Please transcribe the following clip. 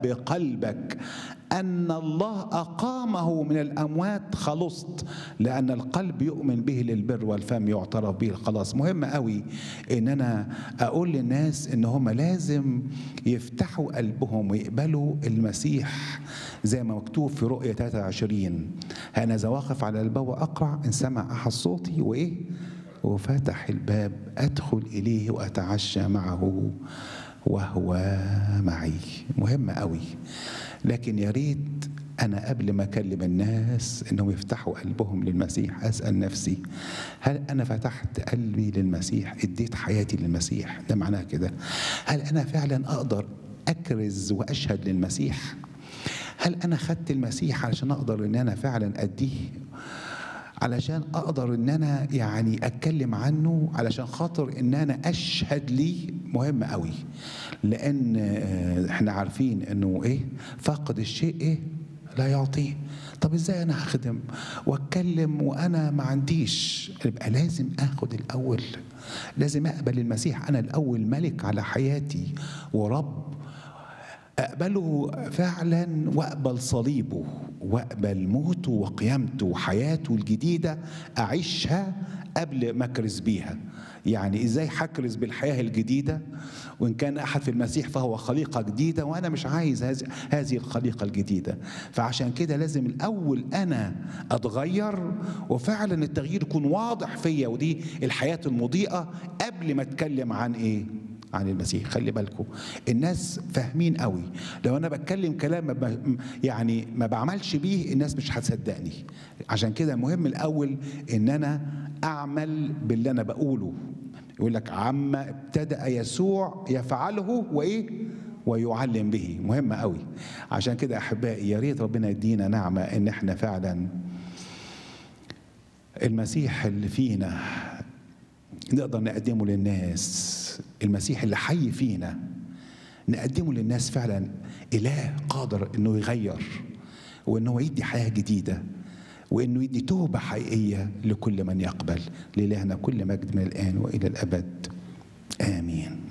بقلبك ان الله اقامه من الاموات خلصت لان القلب يؤمن به للبر والفم يعترف به الخلاص مهم قوي ان انا اقول للناس ان هم لازم يفتحوا قلبهم ويقبلوا المسيح زي ما مكتوب في رؤية 23 انا واقف على الباب واقرع ان سمع احد صوتي وايه وفتح الباب ادخل اليه واتعشى معه وهو معي مهم قوي لكن يا ريت انا قبل ما اكلم الناس انهم يفتحوا قلبهم للمسيح اسال نفسي هل انا فتحت قلبي للمسيح اديت حياتي للمسيح ده معناه كده هل انا فعلا اقدر اكرز واشهد للمسيح هل انا خدت المسيح علشان اقدر ان انا فعلا اديه علشان اقدر ان انا يعني اتكلم عنه علشان خاطر ان انا اشهد ليه مهم قوي لان احنا عارفين انه ايه فاقد الشيء ايه لا يعطيه طب ازاي انا هخدم واتكلم وانا ما عنديش يبقى لازم اخد الاول لازم اقبل المسيح انا الاول ملك على حياتي ورب اقبله فعلا واقبل صليبه واقبل موته وقيامته وحياته الجديده اعيشها قبل ما اكرز بيها يعني ازاي هكرز بالحياه الجديده وان كان احد في المسيح فهو خليقه جديده وانا مش عايز هذه الخليقه الجديده فعشان كده لازم الاول انا اتغير وفعلا التغيير يكون واضح فيا ودي الحياه المضيئه قبل ما اتكلم عن ايه عن المسيح خلي بالكم الناس فاهمين قوي لو انا بتكلم كلام ما يعني ما بعملش بيه الناس مش هتصدقني عشان كده المهم الاول ان انا اعمل باللي انا بقوله يقول لك عما ابتدا يسوع يفعله وايه ويعلم به مهم قوي عشان كده احبائي يا ريت ربنا يدينا نعمه ان احنا فعلا المسيح اللي فينا نقدر نقدمه للناس المسيح اللي حي فينا نقدمه للناس فعلا اله قادر انه يغير وانه يدي حياه جديده وانه يدي توبه حقيقيه لكل من يقبل لالهنا كل مجد من الان والى الابد امين